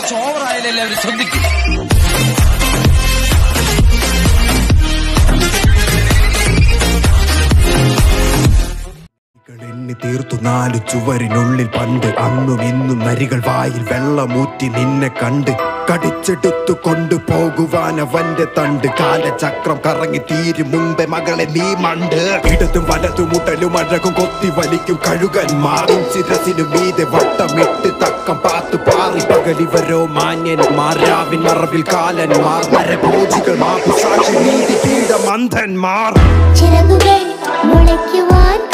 കുറച്ച് ഓവറായാലും എല്ലാവരും ശ്രദ്ധിക്കും എണ്ണി തീർത്തു നാലു ചുവരിനുള്ളിൽ പണ്ട് അന്നും ഇന്നും നരികൾ വായിൽ വെള്ളമൂറ്റി നിന്നെ കണ്ട് കടിച്ചെടുത്തു കൊണ്ടുപോകുവാൻ അവന്റെ തണ്ട് കാലചക്രം കറങ്ങി തീരും മുമ്പേ മകളെ നീ മണ്ട് ഇടതും വലതും മുട്ടലും അഴകും കൊത്തി വലിക്കും കഴുകൻ മാറും ശിരസിനു മീതെ വട്ടമിട്ട് തക്കം പാത്തു പാറി പകലിവരോ മാന്യന്മാർ രാവിൻ മറവിൽ കാലന്മാർ നരഭോജികൾ മാപ്പു സാക്ഷി നീതി പീഡ മന്ധന്മാർ ചിറകുകൾ മുളയ്ക്കുവാൻ